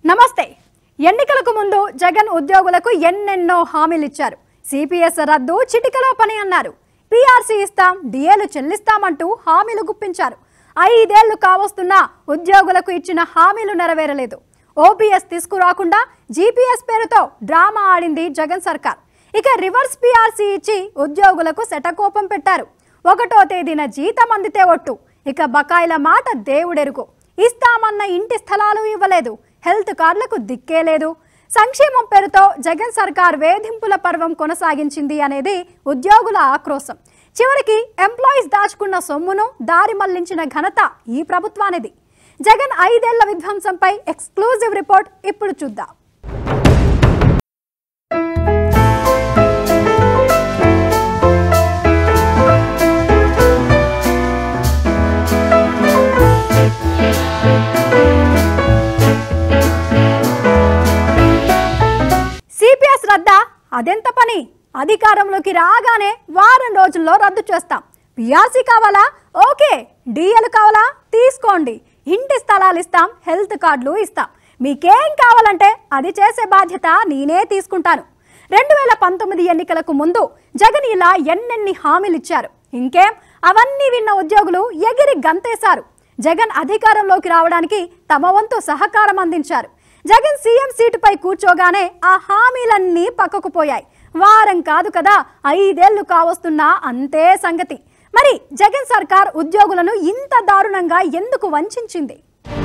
నమస్తే ఎన్నికలకు ముందు జగన్ ఉద్యోగులకు ఎన్నెన్నో హామీలు ఇచ్చారు సిపిఎస్ రద్దు చిటికలో పని అన్నారు పీఆర్సీ ఇస్తాం డిఏలు చెల్లిస్తామంటూ హామీలు గుప్పించారు ఐదేళ్లు కావస్తున్నా ఉద్యోగులకు ఇచ్చిన హామీలు నెరవేరలేదు ఓపీఎస్ తీసుకురాకుండా జీపీఎస్ పేరుతో డ్రామా ఆడింది జగన్ సర్కార్ ఇక రివర్స్ పీఆర్సీ ఇచ్చి ఉద్యోగులకు శటకోపం పెట్టారు ఒకటో తేదీన జీతం అందితే ఒట్టు ఇక బకాయిల మాట దేవుడెరుకు ఇస్తామన్న ఇంటి స్థలాలు ఇవ్వలేదు హెల్త్ కార్డులకు దిక్కే లేదు సంక్షేమం పేరుతో జగన్ సర్కార్ వేధింపుల పర్వం కొనసాగించింది అనేది ఉద్యోగుల ఆక్రోశం చివరికి ఎంప్లాయీస్ దాచుకున్న సొమ్మును దారి మళ్లించిన ఘనత ఈ ప్రభుత్వానిది జగన్ ఐదేళ్ల విధ్వంసంపై ఎక్స్క్లూజివ్ రిపోర్ట్ ఇప్పుడు చూద్దాం సిపిఎస్ రద్దా అదెంత పని అధికారంలోకి రాగానే వారం రోజుల్లో రద్దు చేస్తాం పిఆర్సీ కావాలా ఓకే డిఎల్ కావాలా తీసుకోండి ఇంటి స్థలాలు ఇస్తాం హెల్త్ కార్డులు ఇస్తాం మీకేం కావాలంటే అది చేసే బాధ్యత నేనే తీసుకుంటాను రెండు వేల పంతొమ్మిది ఎన్నికలకు ముందు జగన్ ఇలా ఎన్నెన్ని హామీలు ఇచ్చారు ఇంకేం అవన్నీ విన్న ఉద్యోగులు ఎగిరి గంతేశారు జగన్ అధికారంలోకి రావడానికి తమ వంతు సహకారం అందించారు జగన్ సీఎం సీటుపై కూర్చోగానే ఆ హామీలన్నీ పక్కకు పోయాయి వారం కాదు కదా ఐదేళ్లు కావస్తున్నా అంతే సంగతి మరి జగన్ సర్కార్ ఉద్యోగులను ఇంత దారుణంగా ఎందుకు వంచింది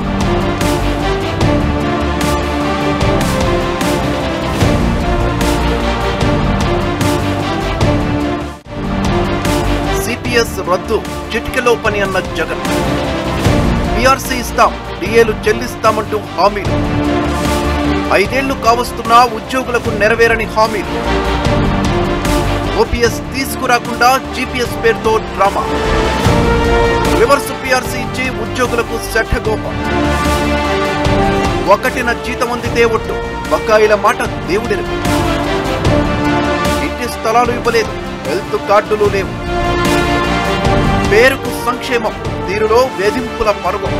సిపిఎస్ రద్దు చిటికెలో పని అన్న జగన్ పిఆర్సీ ఇస్తాం డిఏలు చెల్లిస్తామంటూ హామీలు ఐదేళ్లు కావస్తున్నా ఉద్యోగులకు నెరవేరని హామీలు ఓపీఎస్ తీసుకురాకుండా జీపీఎస్ పేరుతో డ్రామా రివర్స్ పిఆర్సీ ఇచ్చి ఉద్యోగులకు శఠగోపం ఒకటిన జీతం అందితే ఒట్టు బకాయిల మాట దేవుడెరుగు ఇంటి స్థలాలు ఇవ్వలేదు హెల్త్ కార్డులు లేవు పేరుకు సంక్షేమం తీరులో వేధింపుల పర్వం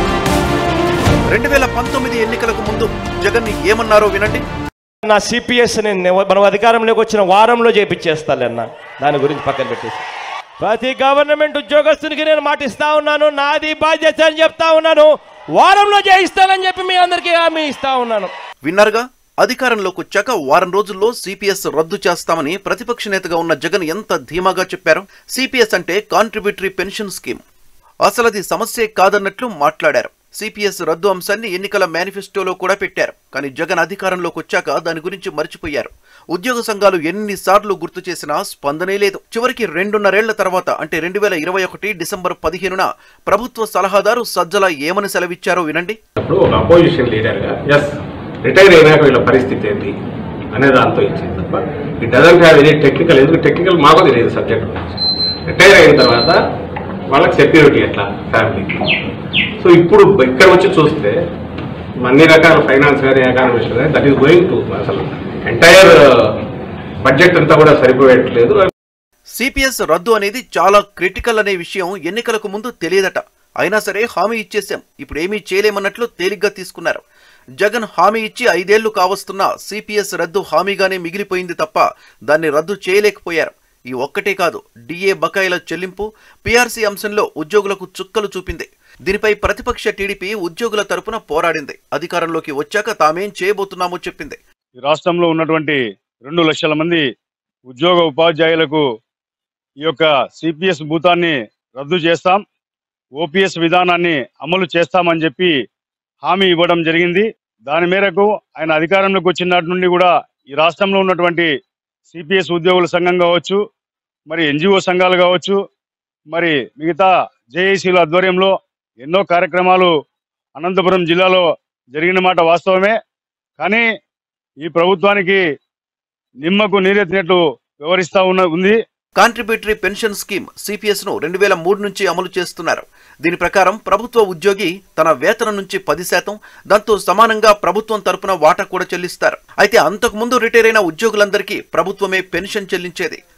రెండు వేల పంతొమ్మిది ఎన్నికలకు ముందు జగన్ ఏమన్నారో వినండి నా సిపిఎస్ నేను మనం అధికారంలోకి వచ్చిన వారంలో చేపించేస్తాలన్న దాని గురించి పక్కన పెట్టేసి ప్రతి గవర్నమెంట్ ఉద్యోగస్తునికి నేను మాట ఇస్తా ఉన్నాను నాది బాధ్యత అని చెప్తా ఉన్నాను వారంలో చేయిస్తానని చెప్పి మీ అందరికీ హామీ ఇస్తా ఉన్నాను విన్నారుగా అధికారంలోకి వచ్చాక వారం రోజుల్లో సిపిఎస్ రద్దు చేస్తామని ప్రతిపక్ష నేతగా ఉన్న జగన్ ఎంత ధీమాగా చెప్పారు సిపిఎస్ అంటే కాంట్రిబ్యూటరీ పెన్షన్ స్కీమ్ అసలు అది సమస్యే కాదన్నట్లు మాట్లాడారు సిపిఎస్ రద్దు అంశాన్ని ఎన్నికల మేనిఫెస్టోలో కూడా పెట్టారు కానీ జగన్ అధికారంలోకి వచ్చాక దాని గురించి మర్చిపోయారు ఉద్యోగ సంఘాలు ఎన్నిసార్లు గుర్తు చేసినా స్పందనే లేదు చివరికి రెండున్నరేళ్ల తర్వాత అంటే రెండు వేల ఇరవై ఒకటి డిసెంబర్ పదిహేనున ప్రభుత్వ సలహాదారు సజ్జల ఏమని సెలవిచ్చారో వినండి అప్పుడు ఒక అపోజిషన్ లీడర్గా ఎస్ రిటైర్ అయినాక వీళ్ళ పరిస్థితి ఏంటి అనే దాంతో ఇచ్చింది తప్ప he doesn't have any technical ఎందుకు టెక్నికల్ మాకు తెలియదు సబ్జెక్ట్ గురించి రిటైర్ అయిన తర్వాత వాళ్ళకి సెక్యూరిటీ ఎట్లా ఫ్యామిలీకి సో ఇప్పుడు ఇక్కడ వచ్చి చూస్తే అన్ని రకాల ఫైనాన్స్ కానీ ఎకానమిక్స్ కానీ దట్ ఈస్ గోయింగ్ టు అసలు ఎంటైర్ బడ్జెట్ అంతా కూడా సరిపోయట్లేదు సిపిఎస్ రద్దు అనేది చాలా క్రిటికల్ అనే విషయం ఎన్నికలకు ముందు తెలియదట అయినా సరే హామీ ఇచ్చేశాం ఇప్పుడు ఏమీ చేయలేమన్నట్లు తేలిగ్గా తీసుకున్నారు జగన్ హామీ ఇచ్చి ఐదేళ్లు కావస్తున్నా సిపిఎస్ రద్దు హామీగానే మిగిలిపోయింది తప్ప దాన్ని రద్దు చేయలేకపోయారు ఈ ఒక్కటే కాదు డిఏ బకాయిల చెల్లింపు పీఆర్సీ అంశంలో ఉద్యోగులకు చుక్కలు చూపింది దీనిపై ప్రతిపక్ష టీడీపీ ఉద్యోగుల తరపున పోరాడింది అధికారంలోకి వచ్చాక తామేం చేయబోతున్నామో చెప్పింది ఈ రాష్ట్రంలో ఉన్నటువంటి రెండు లక్షల మంది ఉద్యోగ ఉపాధ్యాయులకు ఈ యొక్క సిపిఎస్ భూతాన్ని రద్దు చేస్తాం ఓపీఎస్ విధానాన్ని అమలు చేస్తామని చెప్పి హామీ ఇవ్వడం జరిగింది దాని మేరకు ఆయన అధికారంలోకి వచ్చిన నాటి నుండి కూడా ఈ రాష్ట్రంలో ఉన్నటువంటి సిపిఎస్ ఉద్యోగుల సంఘం కావచ్చు మరి ఎన్జిఓ సంఘాలు కావచ్చు మరి మిగతా జేఏసీల ఆధ్వర్యంలో ఎన్నో కార్యక్రమాలు అనంతపురం జిల్లాలో జరిగిన మాట వాస్తవమే కానీ ఈ ప్రభుత్వానికి నిమ్మకు నీరెత్తినట్లు వ్యవహరిస్తా ఉన్న ఉంది కాంట్రిబ్యూటరీ పెన్షన్ స్కీమ్ సిపిఎస్ ను రెండు వేల మూడు నుంచి అమలు చేస్తున్నారు దీని ప్రకారం ప్రభుత్వ ఉద్యోగి తన వేతనం నుంచి పది శాతం దాంతో సమానంగా ప్రభుత్వం తరపున వాటా కూడా చెల్లిస్తారు అయితే అంతకు ముందు రిటైర్ అయిన ఉద్యోగులందరికీ ప్రభుత్వమే పెన్షన్ చెల్లించేది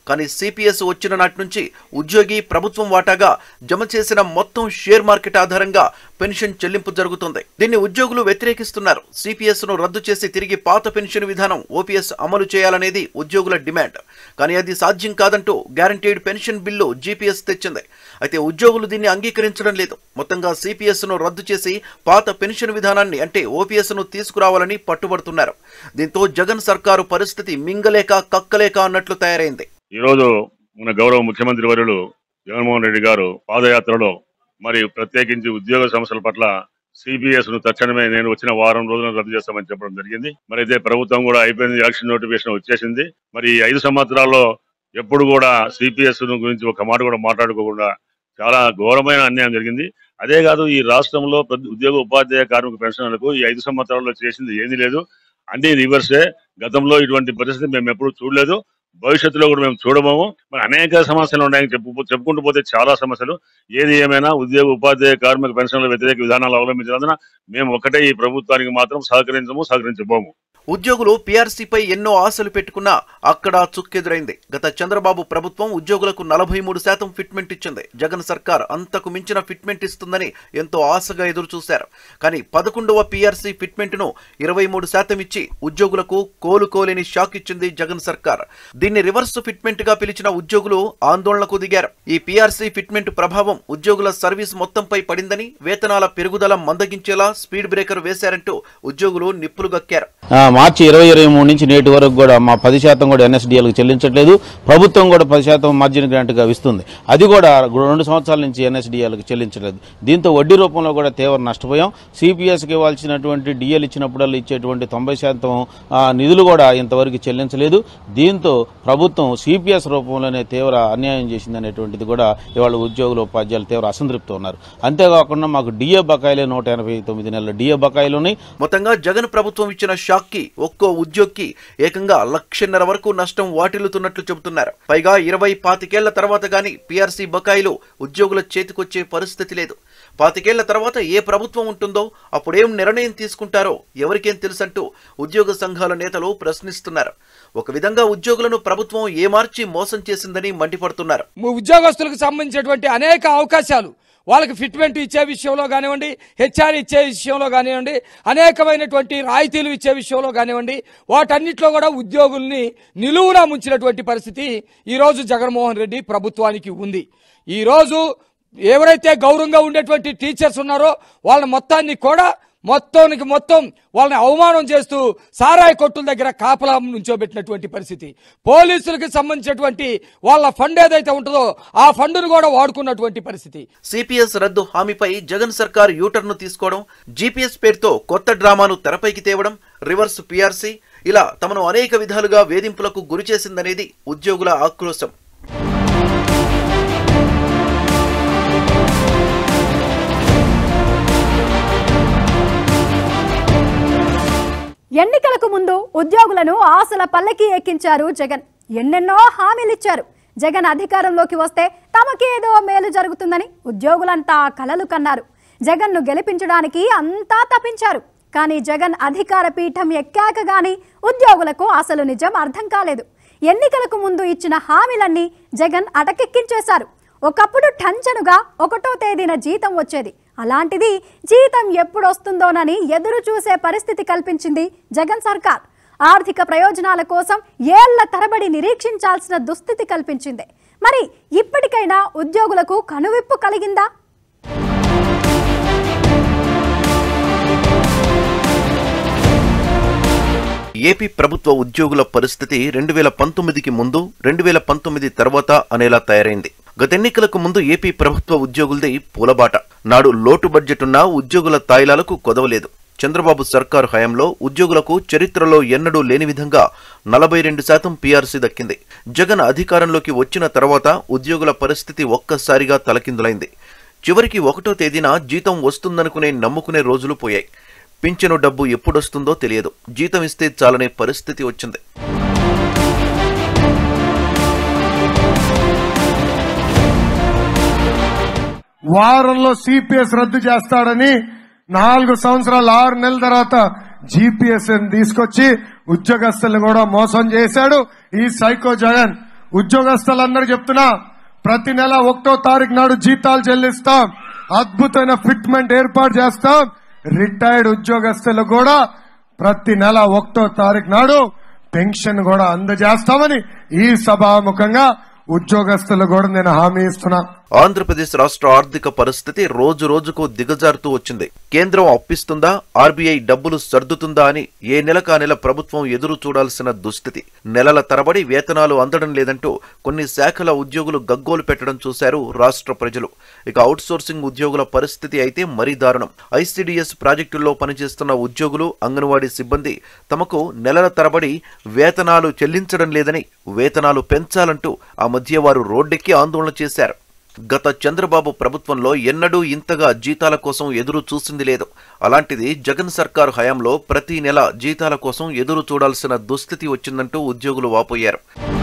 కానీ సిపిఎస్ వచ్చిన నాటి నుంచి ఉద్యోగి ప్రభుత్వం వాటాగా జమ చేసిన మొత్తం షేర్ మార్కెట్ ఆధారంగా పెన్షన్ చెల్లింపు జరుగుతుంది దీన్ని ఉద్యోగులు వ్యతిరేకిస్తున్నారు సిపిఎస్ ను రద్దు చేసి తిరిగి పాత పెన్షన్ విధానం ఓపీఎస్ అమలు చేయాలనేది ఉద్యోగుల డిమాండ్ కానీ అది సాధ్యం కాదంటూ గ్యారంటీడ్ పెన్షన్ బిల్లు జీపీఎస్ తెచ్చింది అయితే ఉద్యోగులు దీన్ని అంగీకరించడం లేదు మొత్తంగా సిపిఎస్ ను రద్దు చేసి పాత పెన్షన్ విధానాన్ని అంటే ఓపీఎస్ ను తీసుకురావాలని పట్టుబడుతున్నారు దీంతో జగన్ సర్కారు పరిస్థితి మింగలేక కక్కలేక అన్నట్లు తయారైంది ఈ రోజు మన గౌరవ ముఖ్యమంత్రి వర్యులు జగన్మోహన్ రెడ్డి గారు పాదయాత్రలో మరి ప్రత్యేకించి ఉద్యోగ సమస్యల పట్ల సిపిఎస్ ను తక్షణమే నేను వచ్చిన వారం రోజులు రద్దు చేస్తామని చెప్పడం జరిగింది మరి అయితే ప్రభుత్వం కూడా అయిపోయింది ఎలక్షన్ నోటిఫికేషన్ వచ్చేసింది మరి ఈ ఐదు సంవత్సరాల్లో ఎప్పుడు కూడా సిపిఎస్ గురించి ఒక మాట కూడా మాట్లాడుకోకుండా చాలా ఘోరమైన అన్యాయం జరిగింది అదే కాదు ఈ రాష్ట్రంలో ప్రతి ఉద్యోగ ఉపాధ్యాయ కార్మిక పెన్షన్లకు ఈ ఐదు సంవత్సరాల్లో చేసింది ఏమీ లేదు అన్ని రివర్సే గతంలో ఇటువంటి పరిస్థితి మేము ఎప్పుడు చూడలేదు భవిష్యత్తులో కూడా మేము చూడబోము మరి అనేక సమస్యలు ఉన్నాయని చెప్పు చెప్పుకుంటూ పోతే చాలా సమస్యలు ఏది ఏమైనా ఉద్యోగ ఉపాధ్యాయ కార్మిక పెన్షన్ల వ్యతిరేక విధానాలు అవలంబించినందున మేము ఒకటే ఈ ప్రభుత్వానికి మాత్రం సహకరించము సహకరించబోము ఉద్యోగులు పీఆర్సీపై ఎన్నో ఆశలు పెట్టుకున్నా అక్కడ చుక్కెదురైంది గత చంద్రబాబు ప్రభుత్వం ఉద్యోగులకు నలభై మూడు శాతం ఫిట్మెంట్ ఇచ్చింది జగన్ సర్కార్ అంతకు మించిన ఫిట్మెంట్ ఇస్తుందని ఎంతో ఆశగా ఎదురు చూశారు కానీ పదకొండవ పీఆర్సీ ఫిట్మెంట్ ను ఇరవై మూడు శాతం ఇచ్చి ఉద్యోగులకు కోలుకోలేని షాక్ ఇచ్చింది జగన్ సర్కార్ దీన్ని రివర్స్ ఫిట్మెంట్ గా పిలిచిన ఉద్యోగులు ఆందోళనకు దిగారు ఈ పీఆర్సీ ఫిట్మెంట్ ప్రభావం ఉద్యోగుల సర్వీస్ మొత్తంపై పడిందని వేతనాల పెరుగుదల మందగించేలా స్పీడ్ బ్రేకర్ వేశారంటూ ఉద్యోగులు నిప్పులు గక్కారు ఆ, మార్చి ఇరవై ఇరవై మూడు నుంచి నేటి వరకు కూడా మా పది శాతం కూడా ఎన్ఎస్డిఎల్కి చెల్లించట్లేదు ప్రభుత్వం కూడా పది శాతం మార్జిన్ గ్రాంట్గా ఇస్తుంది అది కూడా రెండు సంవత్సరాల నుంచి ఎన్ఎస్డిఎల్కి చెల్లించలేదు దీంతో వడ్డీ రూపంలో కూడా తీవ్ర నష్టపోయాం సిపిఎస్కి ఇవ్వాల్సినటువంటి డిఎల్ ఇచ్చినప్పుడల్లా ఇచ్చేటువంటి తొంభై శాతం ఆ, నిధులు కూడా ఇంతవరకు చెల్లించలేదు దీంతో ప్రభుత్వం సిపిఎస్ రూపంలోనే తీవ్ర అన్యాయం చేసింది అనేటువంటిది కూడా ఇవాళ ఉద్యోగులు ఉపాధ్యాయులు తీవ్ర అసంతృప్తి ఉన్నారు అంతేకాకుండా మాకు డిఏ బకాయిలే నూట ఎనభై తొమ్మిది నెలల డిఏ బకాయిలు ఉన్నాయి మొత్తంగా జగన్ ప్రభుత్వం ఇచ్చిన షాక్ కి ఒక్కో ఉద్యోగికి ఏకంగా లక్షన్నర వరకు నష్టం వాటిల్లుతున్నట్లు చెబుతున్నారు పైగా ఇరవై పాతికేళ్ల తర్వాత గాని పీఆర్సీ బకాయిలు ఉద్యోగుల చేతికొచ్చే పరిస్థితి లేదు పాతికేళ్ల తర్వాత ఏ ప్రభుత్వం ఉంటుందో అప్పుడేం నిర్ణయం తీసుకుంటారో ఎవరికేం తెలుసంటూ ఉద్యోగ సంఘాల నేతలు ప్రశ్నిస్తున్నారు ఒక విధంగా ఉద్యోగులను ప్రభుత్వం ఏమార్చి మోసం చేసిందని మండిపడుతున్నారు ఉద్యోగస్తులకు సంబంధించినటువంటి అనేక అవకాశాలు వాళ్ళకి ఫిట్మెంట్ ఇచ్చే విషయంలో కానివ్వండి హెచ్ఆర్ ఇచ్చే విషయంలో కానివ్వండి అనేకమైనటువంటి రాయితీలు ఇచ్చే విషయంలో కానివ్వండి వాటన్నిటిలో కూడా ఉద్యోగుల్ని నిలువునా ముంచినటువంటి పరిస్థితి ఈరోజు జగన్మోహన్ రెడ్డి ప్రభుత్వానికి ఉంది ఈరోజు ఎవరైతే గౌరవంగా ఉండేటువంటి టీచర్స్ ఉన్నారో వాళ్ళ మొత్తాన్ని కూడా మొత్తానికి మొత్తం వాళ్ళని అవమానం చేస్తూ సారాయి కొట్టుల దగ్గర కాపలా నుంచోబెట్టినటువంటి పరిస్థితి పోలీసులకు సంబంధించినటువంటి వాళ్ళ ఫండ్ ఏదైతే ఉంటుందో ఆ ఫండ్ను కూడా వాడుకున్నటువంటి పరిస్థితి సిపిఎస్ రద్దు హామీపై జగన్ సర్కార్ యూటర్న్ తీసుకోవడం జీపీఎస్ పేరుతో కొత్త డ్రామాను తెరపైకి తేవడం రివర్స్ పీఆర్సీ ఇలా తమను అనేక విధాలుగా వేధింపులకు గురి చేసిందనేది ఉద్యోగుల ఆక్రోశం ఎన్నికలకు ముందు ఉద్యోగులను ఆశల పల్లకి ఎక్కించారు జగన్ ఎన్నెన్నో హామీలిచ్చారు జగన్ అధికారంలోకి వస్తే తమకేదో మేలు జరుగుతుందని ఉద్యోగులంతా కలలు కన్నారు జగన్ను గెలిపించడానికి అంతా తప్పించారు కానీ జగన్ అధికార పీఠం ఎక్కాక గాని ఉద్యోగులకు అసలు నిజం అర్థం కాలేదు ఎన్నికలకు ముందు ఇచ్చిన హామీలన్నీ జగన్ అటకెక్కించేశారు ఒకప్పుడు టంచనుగా ఒకటో తేదీన జీతం వచ్చేది అలాంటిది జీతం ఎప్పుడు వస్తుందోనని ఎదురు చూసే పరిస్థితి కల్పించింది జగన్ సర్కార్ ఆర్థిక ప్రయోజనాల కోసం ఏళ్ల తరబడి నిరీక్షించాల్సిన దుస్థితి కల్పించింది మరి ఇప్పటికైనా ఉద్యోగులకు కనువిప్పు కలిగిందా ఏపీ ప్రభుత్వ ఉద్యోగుల పరిస్థితి రెండు వేల పంతొమ్మిదికి ముందు రెండు వేల పంతొమ్మిది తర్వాత అనేలా తయారైంది గత ఎన్నికలకు ముందు ఏపీ ప్రభుత్వ ఉద్యోగులది పూలబాట నాడు లోటు బడ్జెట్ ఉన్న ఉద్యోగుల తాయిలాలకు కొదవలేదు చంద్రబాబు సర్కారు హయాంలో ఉద్యోగులకు చరిత్రలో ఎన్నడూ లేని విధంగా నలభై రెండు శాతం పీఆర్సీ దక్కింది జగన్ అధికారంలోకి వచ్చిన తర్వాత ఉద్యోగుల పరిస్థితి ఒక్కసారిగా తలకిందులైంది చివరికి ఒకటో తేదీన జీతం వస్తుందనుకునే నమ్ముకునే రోజులు పోయాయి పింఛను డబ్బు ఎప్పుడొస్తుందో తెలియదు జీతం ఇస్తే చాలనే పరిస్థితి వచ్చింది వారంలో సిపిఎస్ రద్దు చేస్తాడని నాలుగు సంవత్సరాలు ఆరు నెలల తర్వాత జీపీఎస్ తీసుకొచ్చి ఉద్యోగస్తులను కూడా మోసం చేశాడు ఈ సైకో జగన్ ఉద్యోగస్తులందరూ చెప్తున్నా ప్రతి నెల ఒకటో తారీఖు నాడు జీతాలు చెల్లిస్తాం అద్భుతమైన ఫిట్మెంట్ ఏర్పాటు చేస్తాం రిటైర్డ్ ఉద్యోగస్తులు కూడా ప్రతి నెల ఒకటో తారీఖు నాడు పెన్షన్ కూడా అందజేస్తామని ఈ సభాముఖంగా ఉద్యోగస్తులు కూడా నేను హామీ ఇస్తున్నా ఆంధ్రప్రదేశ్ రాష్ట్ర ఆర్థిక పరిస్థితి రోజు రోజుకు దిగజారుతూ వచ్చింది కేంద్రం అప్పిస్తుందా ఆర్బీఐ డబ్బులు సర్దుతుందా అని ఏ నెలకు ఆ నెల ప్రభుత్వం ఎదురు చూడాల్సిన దుస్థితి నెలల తరబడి వేతనాలు అందడం లేదంటూ కొన్ని శాఖల ఉద్యోగులు గగ్గోలు పెట్టడం చూశారు రాష్ట్ర ప్రజలు ఇక అవుట్సోర్సింగ్ ఉద్యోగుల పరిస్థితి అయితే మరీ దారుణం ఐసీడీఎస్ ప్రాజెక్టుల్లో పనిచేస్తున్న ఉద్యోగులు అంగన్వాడీ సిబ్బంది తమకు నెలల తరబడి వేతనాలు చెల్లించడం లేదని వేతనాలు పెంచాలంటూ ఆ మధ్య వారు రోడ్డెక్కి ఆందోళన చేశారు గత చంద్రబాబు ప్రభుత్వంలో ఎన్నడూ ఇంతగా జీతాల కోసం ఎదురు చూసింది లేదు అలాంటిది జగన్ సర్కారు హయాంలో ప్రతి నెల జీతాల కోసం ఎదురు చూడాల్సిన దుస్థితి వచ్చిందంటూ ఉద్యోగులు వాపోయారు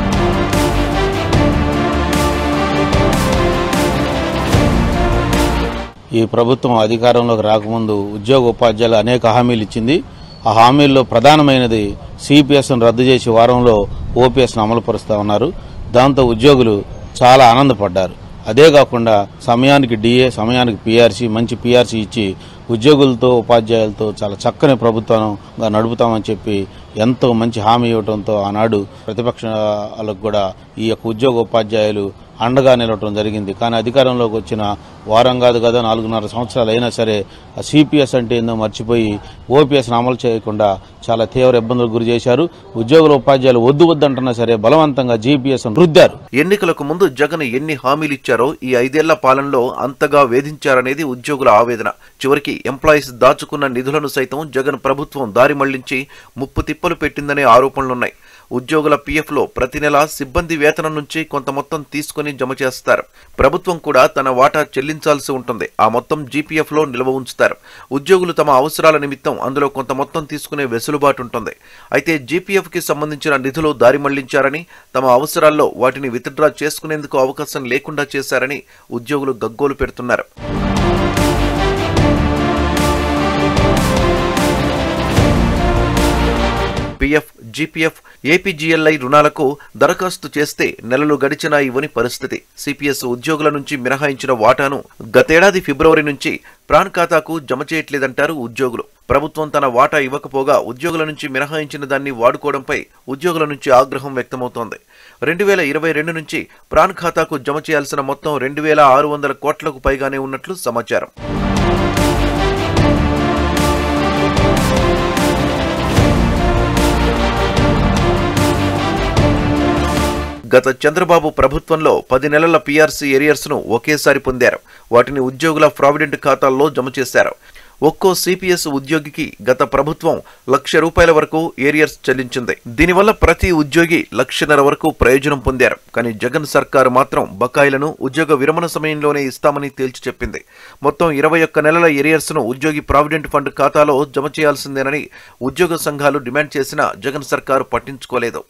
ఈ ప్రభుత్వం అధికారంలోకి రాకముందు ఉద్యోగ ఉపాధ్యాయులు అనేక హామీలు ఇచ్చింది ఆ హామీల్లో ప్రధానమైనది సిపిఎస్ను రద్దు చేసి వారంలో ఓపీఎస్ను అమలు పరుస్తా ఉన్నారు దాంతో ఉద్యోగులు చాలా ఆనందపడ్డారు అదే కాకుండా సమయానికి డిఏ సమయానికి పీఆర్సీ మంచి పీఆర్సీ ఇచ్చి ఉద్యోగులతో ఉపాధ్యాయులతో చాలా చక్కని ప్రభుత్వంగా నడుపుతామని చెప్పి ఎంతో మంచి హామీ ఇవ్వడంతో ఆనాడు ప్రతిపక్షాలకు కూడా ఈ యొక్క ఉద్యోగ ఉపాధ్యాయులు అండగా నిలవటం జరిగింది కానీ అధికారంలోకి వచ్చిన వారం కాదు కదా నాలుగున్నర సంవత్సరాలు అయినా సరే ఆ సిపిఎస్ అంటే ఏందో మర్చిపోయి ఓపీఎస్ను అమలు చేయకుండా చాలా తీవ్ర ఇబ్బందులకు గురి చేశారు ఉద్యోగుల ఉపాధ్యాయులు వద్దు వద్దంటున్నా సరే బలవంతంగా జీపీఎస్ రుద్దారు ఎన్నికలకు ముందు జగన్ ఎన్ని హామీలిచ్చారో ఈ ఐదేళ్ల పాలనలో అంతగా వేధించారనేది ఉద్యోగుల ఆవేదన చివరికి ఎంప్లాయీస్ దాచుకున్న నిధులను సైతం జగన్ ప్రభుత్వం దారి మళ్లించి ముప్పు తిప్పలు పెట్టిందనే ఆరోపణలున్నాయి ఉద్యోగుల పీఎఫ్లో ప్రతి నెల సిబ్బంది వేతనం నుంచి కొంత మొత్తం తీసుకుని జమ చేస్తారు ప్రభుత్వం కూడా తన వాటా చెల్లించాల్సి ఉంటుంది ఆ మొత్తం జీపీఎఫ్లో నిల్వ ఉంచుతారు ఉద్యోగులు తమ అవసరాల నిమిత్తం అందులో కొంత మొత్తం తీసుకునే వెసులుబాటు ఉంటుంది అయితే జీపీఎఫ్కి సంబంధించిన నిధులు దారి మళ్లించారని తమ అవసరాల్లో వాటిని విత్డ్రా చేసుకునేందుకు అవకాశం లేకుండా చేశారని ఉద్యోగులు గగ్గోలు పెడుతున్నారు పీఎఫ్ జీపీఎఫ్ ఏపీజీఎల్ఐ రుణాలకు దరఖాస్తు చేస్తే నెలలు గడిచినా ఇవ్వని పరిస్థితి సిపిఎస్ ఉద్యోగుల నుంచి మినహాయించిన వాటాను గతేడాది ఫిబ్రవరి నుంచి ప్రాణ్ ఖాతాకు జమ చేయట్లేదంటారు ఉద్యోగులు ప్రభుత్వం తన వాటా ఇవ్వకపోగా ఉద్యోగుల నుంచి మినహాయించిన దాన్ని వాడుకోవడంపై ఉద్యోగుల నుంచి ఆగ్రహం వ్యక్తమవుతోంది రెండు వేల ఇరవై రెండు నుంచి ప్రాణ్ ఖాతాకు జమ చేయాల్సిన మొత్తం రెండు వేల ఆరు వందల కోట్లకు పైగానే ఉన్నట్లు సమాచారం గత చంద్రబాబు ప్రభుత్వంలో పది నెలల పీఆర్సీ ఏరియర్స్ ను ఒకేసారి పొందారు వాటిని ఉద్యోగుల ప్రావిడెంట్ ఖాతాల్లో జమ చేశారు ఒక్కో సిపిఎస్ ఉద్యోగికి గత ప్రభుత్వం లక్ష రూపాయల వరకు ఏరియర్స్ చెల్లించింది దీనివల్ల ప్రతి ఉద్యోగి లక్షన్నర వరకు ప్రయోజనం పొందారు కానీ జగన్ సర్కారు మాత్రం బకాయిలను ఉద్యోగ విరమణ సమయంలోనే ఇస్తామని తేల్చి చెప్పింది మొత్తం ఇరవై ఒక్క నెలల ఏరియర్స్ ను ఉద్యోగి ప్రావిడెంట్ ఫండ్ ఖాతాలో జమ చేయాల్సిందేనని ఉద్యోగ సంఘాలు డిమాండ్ చేసినా జగన్ సర్కారు పట్టించుకోలేదు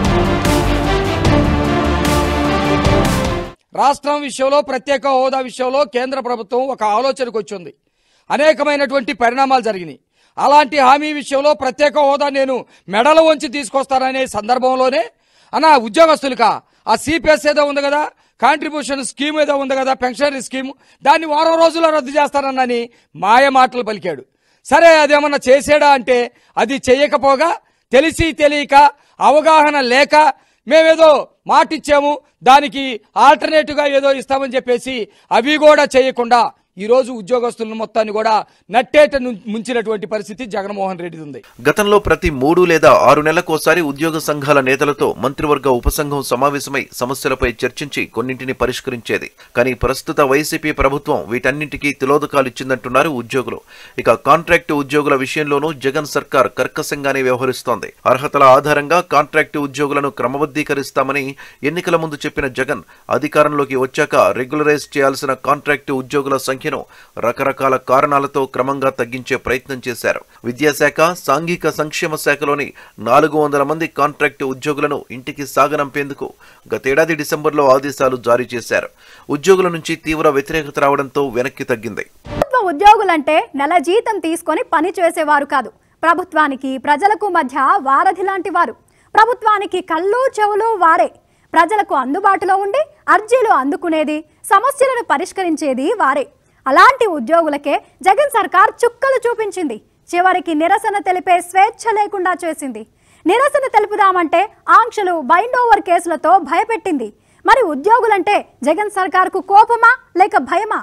రాష్ట్రం విషయంలో ప్రత్యేక హోదా విషయంలో కేంద్ర ప్రభుత్వం ఒక ఆలోచనకు వచ్చింది అనేకమైనటువంటి పరిణామాలు జరిగినాయి అలాంటి హామీ విషయంలో ప్రత్యేక హోదా నేను మెడల వంచి తీసుకొస్తాననే సందర్భంలోనే అన్న ఉద్యోగస్తులుగా ఆ సిపిఎస్ ఏదో ఉంది కదా కాంట్రిబ్యూషన్ స్కీమ్ ఏదో ఉంది కదా పెన్షనరీ స్కీమ్ దాన్ని వారం రోజుల్లో రద్దు చేస్తానని మాయ మాటలు పలికాడు సరే అదేమన్నా చేసాడా అంటే అది చేయకపోగా తెలిసి తెలియక అవగాహన లేక మేమేదో మాటిచ్చాము దానికి ఆల్టర్నేటివ్ గా ఏదో ఇస్తామని చెప్పేసి అవి కూడా చేయకుండా ఈ రోజు ఉద్యోగస్తులను మొత్తాన్ని కూడా నట్టేట ను- ముంచినటువంటి పరిస్థితి జగన్మోహన్ రెడ్డి ఉంది గతంలో ప్రతి మూడు లేదా ఆరు నెలలకోసారి ఉద్యోగ సంఘాల నేతలతో మంత్రివర్గ ఉపసంఘం సమావేశమై సమస్యలపై చర్చించి కొన్నింటిని పరిష్కరించేది కానీ ప్రస్తుత వైసీపీ ప్రభుత్వం వీటన్నింటికీ తిలోదకాలు ఇచ్చిందంటున్నారు ఉద్యోగులు ఇక కాంట్రాక్టు ఉద్యోగుల విషయంలోనూ జగన్ సర్కార్ కర్కశంగానే వ్యవహరిస్తోంది అర్హతల ఆధారంగా కాంట్రాక్టు ఉద్యోగులను క్రమబద్ధీకరిస్తామని ఎన్నికల ముందు చెప్పిన జగన్ అధికారంలోకి వచ్చాక రెగ్యులరైజ్ చేయాల్సిన కాంట్రాక్టు ఉద్యోగుల సంఖ్యను రకరకాల కారణాలతో క్రమంగా తగ్గించే ప్రయత్నం చేశారు విద్యాశాఖ సాంఘిక సంక్షేమ శాఖలోని నాలుగు వందల మంది కాంట్రాక్టు ఉద్యోగులను ఇంటికి సాగనంపేందుకు గతేడాది డిసెంబర్లో ఆదేశాలు జారీ చేశారు ఉద్యోగుల నుంచి తీవ్ర వ్యతిరేకత రావడంతో వెనక్కి తగ్గింది ప్రభుత్వ ఉద్యోగులంటే నెల జీతం తీసుకొని పని చేసేవారు కాదు ప్రభుత్వానికి ప్రజలకు మధ్య వారధి లాంటి వారు ప్రభుత్వానికి కళ్ళు చెవులు వారే ప్రజలకు అందుబాటులో ఉండి అర్జీలు అందుకునేది సమస్యలను పరిష్కరించేది వారే అలాంటి ఉద్యోగులకే జగన్ సర్కార్ చుక్కలు చూపించింది చివరికి నిరసన తెలిపే స్వేచ్ఛ లేకుండా చేసింది నిరసన తెలుపుదామంటే ఆంక్షలు బైండ్ ఓవర్ కేసులతో భయపెట్టింది మరి ఉద్యోగులంటే జగన్ సర్కార్కు కోపమా లేక భయమా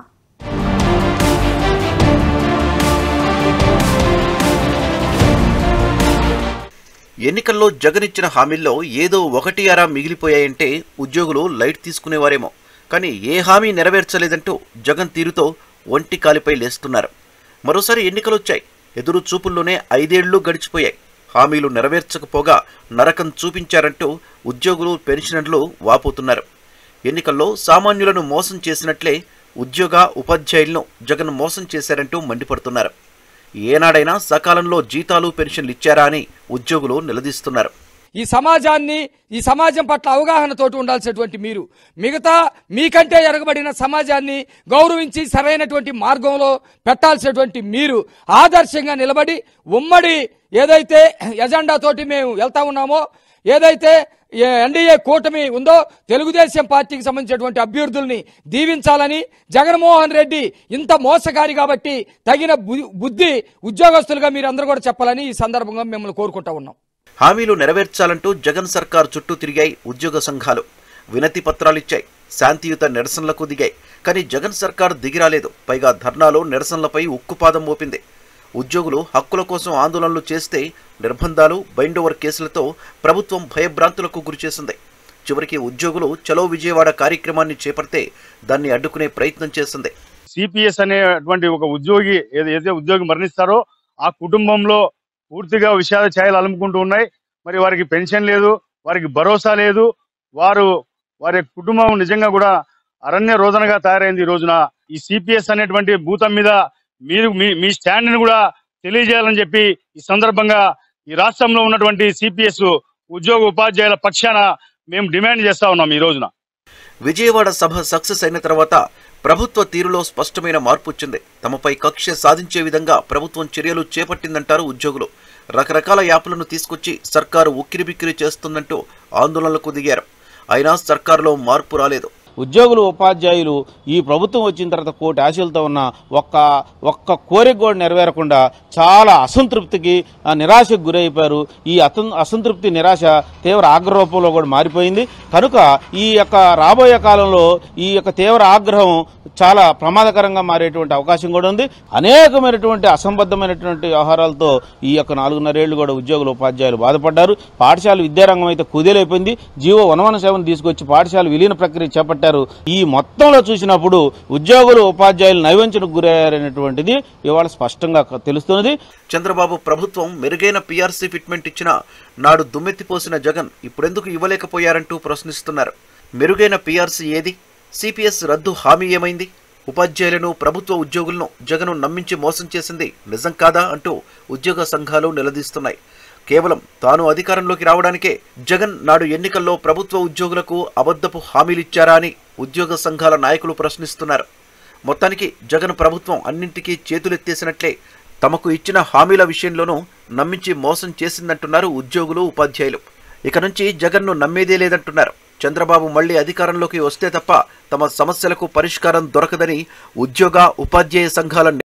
ఎన్నికల్లో జగన్ ఇచ్చిన హామీల్లో ఏదో ఒకటి అరా మిగిలిపోయాయంటే ఉద్యోగులు లైట్ తీసుకునేవారేమో కానీ ఏ హామీ నెరవేర్చలేదంటూ జగన్ తీరుతో ఒంటి కాలిపై లేస్తున్నారు మరోసారి ఎన్నికలొచ్చాయి ఎదురు చూపుల్లోనే ఐదేళ్లు గడిచిపోయాయి హామీలు నెరవేర్చకపోగా నరకం చూపించారంటూ ఉద్యోగులు పెన్షనర్లు వాపోతున్నారు ఎన్నికల్లో సామాన్యులను మోసం చేసినట్లే ఉద్యోగ ఉపాధ్యాయులను జగన్ మోసం చేశారంటూ మండిపడుతున్నారు ఏనాడైనా సకాలంలో జీతాలు పెన్షన్లు ఇచ్చారా అని ఉద్యోగులు నిలదీస్తున్నారు ఈ సమాజాన్ని ఈ సమాజం పట్ల అవగాహనతోటి ఉండాల్సినటువంటి మీరు మిగతా మీకంటే ఎరగబడిన సమాజాన్ని గౌరవించి సరైనటువంటి మార్గంలో పెట్టాల్సినటువంటి మీరు ఆదర్శంగా నిలబడి ఉమ్మడి ఏదైతే ఎజెండాతోటి మేము వెళ్తా ఉన్నామో ఏదైతే ఎన్డీఏ కూటమి ఉందో తెలుగుదేశం పార్టీకి సంబంధించినటువంటి అభ్యర్థుల్ని దీవించాలని జగన్మోహన్ రెడ్డి ఇంత మోసగారి కాబట్టి తగిన బు- బుద్ధి ఉద్యోగస్తులుగా మీరు అందరూ కూడా చెప్పాలని ఈ సందర్భంగా మిమ్మల్ని కోరుకుంటా ఉన్నాం హామీలు నెరవేర్చాలంటూ జగన్ సర్కార్ చుట్టూ తిరిగాయి ఉద్యోగ సంఘాలు వినతి పత్రాలిచ్చాయి శాంతియుత నిరసనలకు దిగాయి కానీ జగన్ సర్కార్ దిగిరాలేదు పైగా ధర్నాలో నిరసనలపై ఉక్కుపాదం మోపింది ఉద్యోగులు హక్కుల కోసం ఆందోళనలు చేస్తే నిర్బంధాలు బైండోవర్ కేసులతో ప్రభుత్వం భయభ్రాంతులకు గురిచేసింది చివరికి ఉద్యోగులు చలో విజయవాడ కార్యక్రమాన్ని చేపడితే దాన్ని అడ్డుకునే ప్రయత్నం చేసింది సిపిఎస్ అనేటువంటి ఒక ఉద్యోగి ఏది- ఏదైతే ఉద్యోగి మరణిస్తారో ఆ కుటుంబంలో పూర్తిగా విషాద ఛాయలు అలుముకుంటూ ఉన్నాయి మరి వారికి పెన్షన్ లేదు వారికి భరోసా లేదు వారు వారి కుటుంబం నిజంగా కూడా అరణ్య రోదనగా తయారైంది ఈ రోజున ఈ సిపిఎస్ అనేటువంటి భూతం మీద మీరు మీ మీ స్టాండ్ ని కూడా తెలియజేయాలని చెప్పి ఈ సందర్భంగా ఈ రాష్ట్రంలో ఉన్నటువంటి సిపిఎస్ ఉద్యోగ ఉపాధ్యాయుల పక్షాన మేము డిమాండ్ చేస్తా ఉన్నాం ఈ రోజున విజయవాడ సభ సక్సెస్ అయిన తర్వాత ప్రభుత్వ తీరులో స్పష్టమైన మార్పు వచ్చింది తమపై కక్ష సాధించే విధంగా ప్రభుత్వం చర్యలు చేపట్టిందంటారు ఉద్యోగులు రకరకాల యాప్లను తీసుకొచ్చి సర్కారు ఉక్కిరిబిక్కిరి చేస్తుందంటూ ఆందోళనలకు దిగారు అయినా సర్కారులో మార్పు రాలేదు ఉద్యోగులు ఉపాధ్యాయులు ఈ ప్రభుత్వం వచ్చిన తర్వాత కోటి ఆశలతో ఉన్న ఒక్క ఒక్క కోరిక కూడా నెరవేరకుండా చాలా అసంతృప్తికి ఆ, నిరాశకు గురైపోయారు ఈ అసం అసంతృప్తి నిరాశ తీవ్ర ఆగ్రహరూపంలో కూడా మారిపోయింది కనుక ఈ యొక్క రాబోయే కాలంలో ఈ యొక్క తీవ్ర ఆగ్రహం చాలా ప్రమాదకరంగా మారేటువంటి అవకాశం కూడా ఉంది అనేకమైనటువంటి అసంబద్ధమైనటువంటి వ్యవహారాలతో ఈ యొక్క నాలుగున్నరేళ్లు కూడా ఉద్యోగులు ఉపాధ్యాయులు బాధపడ్డారు పాఠశాల విద్యారంగం అయితే కుదేలైపోయింది జీవో వనవన సేవను తీసుకొచ్చి పాఠశాల విలీన ప్రక్రియ చేపట్టారు ఈ మొత్తంలో చూసినప్పుడు ఉద్యోగులు ఉపాధ్యాయులు నైవంచనకు గురయ్యారనేటువంటిది ఇవాళ స్పష్టంగా తెలుస్తున్నది చంద్రబాబు ప్రభుత్వం మెరుగైన పీఆర్సీ ఫిట్మెంట్ ఇచ్చినా నాడు దుమ్మెత్తిపోసిన జగన్ ఇప్పుడెందుకు ఇవ్వలేకపోయారంటూ ప్రశ్నిస్తున్నారు మెరుగైన పీఆర్సీ ఏది సిపిఎస్ రద్దు హామీ ఏమైంది ఉపాధ్యాయులను ప్రభుత్వ ఉద్యోగులను జగన్ నమ్మించి మోసం చేసింది నిజం కాదా అంటూ ఉద్యోగ సంఘాలు నిలదీస్తున్నాయి కేవలం తాను అధికారంలోకి రావడానికే జగన్ నాడు ఎన్నికల్లో ప్రభుత్వ ఉద్యోగులకు అబద్ధపు హామీలిచ్చారా అని ఉద్యోగ సంఘాల నాయకులు ప్రశ్నిస్తున్నారు మొత్తానికి జగన్ ప్రభుత్వం అన్నింటికీ చేతులెత్తేసినట్లే తమకు ఇచ్చిన హామీల విషయంలోనూ నమ్మించి మోసం చేసిందంటున్నారు ఉద్యోగులు ఉపాధ్యాయులు ఇక నుంచి జగన్ను నమ్మేదే లేదంటున్నారు చంద్రబాబు మళ్లీ అధికారంలోకి వస్తే తప్ప తమ సమస్యలకు పరిష్కారం దొరకదని ఉద్యోగ ఉపాధ్యాయ సంఘాల